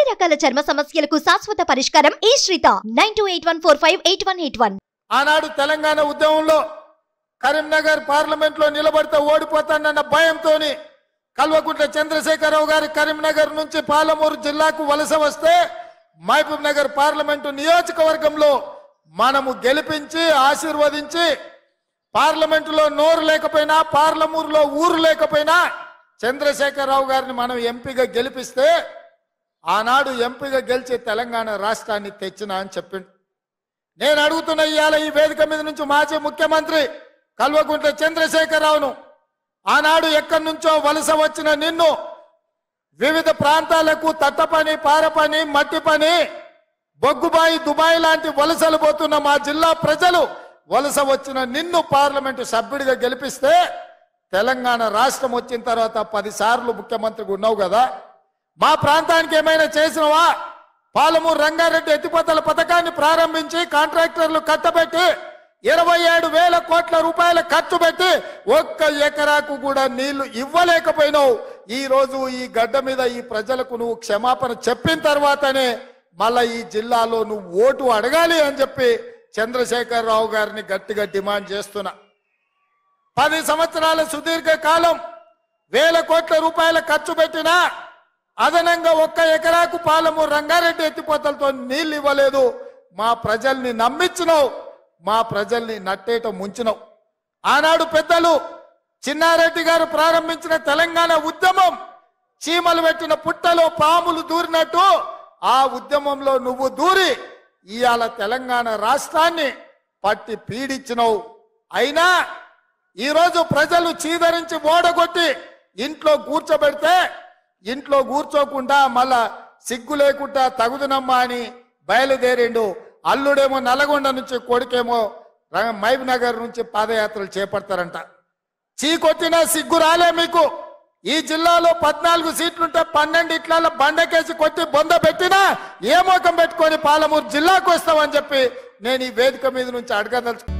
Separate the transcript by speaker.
Speaker 1: రకాల చర్మ సమస్యలకు శాశ్వత పరిష్కారం ఈ శ్రీత nine two eight one four five eight one eight one
Speaker 2: ఆనాడు తెలంగాణ ఉద్యమంలో కరీంనగర్ పార్లమెంట్ లో నిలబడితే ఓడిపోతానన్న భయంతో కల్వకుంట్ల చంద్రశేఖరరావు గారి కరీంనగర్ నుంచి పాలమూరు జిల్లాకు వలస వస్తే మహబూబ్ నగర్ పార్లమెంటు నియోజకవర్గంలో మనము గెలిపించి ఆశీర్వదించి పార్లమెంటులో నోరు లేకపోయినా పార్లమూరులో ఊరు లేకపోయినా చంద్రశేఖరరావు గారిని మనం ఎంపీగా గెలిపిస్తే ఆనాడు ఎంపీగా గెలిచి తెలంగాణ రాష్ట్రాన్ని తెచ్చిన అని చెప్పిండు నేను అడుగుతున్న ఇవాళ ఈ వేదిక మీద నుంచి మాజీ ముఖ్యమంత్రి కల్వకుంట్ల చంద్రశేఖరరావును ఆనాడు ఎక్కడి నుంచో వలస వచ్చిన నిన్ను వివిధ ప్రాంతాలకు తట్ట పని పార పని మట్టి పని బొగ్గుబాయి దుబాయ్ లాంటి వలసలు పోతున్న మా జిల్లా ప్రజలు వలస వచ్చిన నిన్ను పార్లమెంటు సభ్యుడిగా గెలిపిస్తే తెలంగాణ రాష్ట్రం వచ్చిన తర్వాత పది సార్లు ముఖ్యమంత్రిగా ఉన్నావు కదా మా ప్రాంతానికి ఏమైనా చేసినవా పాలమూరు రంగారెడ్డి ఎత్తిపోతల పథకాన్ని ప్రారంభించి కాంట్రాక్టర్లు కట్టబెట్టి ఇరవై ఏడు వేల కోట్ల రూపాయల ఖర్చు పెట్టి ఒక్క ఎకరాకు కూడా నీళ్లు ఇవ్వలేకపోయినావు ఈ రోజు ఈ గడ్డ మీద ఈ ప్రజలకు నువ్వు క్షమాపణ చెప్పిన తర్వాతనే మళ్ళా ఈ జిల్లాలో నువ్వు ఓటు అడగాలి అని చెప్పి చంద్రశేఖరరావు గారిని గట్టిగా డిమాండ్ చేస్తున్నా పది సంవత్సరాల సుదీర్ఘ కాలం వేల కోట్ల రూపాయల ఖర్చు పెట్టినా అదనంగా ఒక్క ఎకరాకు పాలమూరు రంగారెడ్డి ఎత్తిపోతలతో నీళ్లు ఇవ్వలేదు మా ప్రజల్ని నమ్మించినావు మా ప్రజల్ని నట్టేట ముంచినావు ఆనాడు పెద్దలు చిన్నారెడ్డి గారు ప్రారంభించిన తెలంగాణ ఉద్యమం చీమలు పెట్టిన పుట్టలో పాములు దూరినట్టు ఆ ఉద్యమంలో నువ్వు దూరి ఇవాళ తెలంగాణ రాష్ట్రాన్ని పట్టి పీడించినవు అయినా ఈరోజు ప్రజలు చీదరించి ఓడగొట్టి ఇంట్లో కూర్చోబెడితే ఇంట్లో కూర్చోకుండా మళ్ళా సిగ్గు లేకుండా తగుదునమ్మా అని బయలుదేరిండు అల్లుడేమో నల్గొండ నుంచి కొడుకేమో ర- మహబూబ్ నగర్ నుంచి పాదయాత్రలు చేపడతారంట చీ కొట్టినా సిగ్గు రాలే మీకు ఈ జిల్లాలో పద్నాలుగు సీట్లుంటే పన్నెండు ఇట్ల బండకేసి కొట్టి బొంద పెట్టినా ఏ మోకం పెట్టుకొని పాలమూరు జిల్లాకు వస్తామని చెప్పి నేను ఈ వేదిక మీద నుంచి అడగదలుచు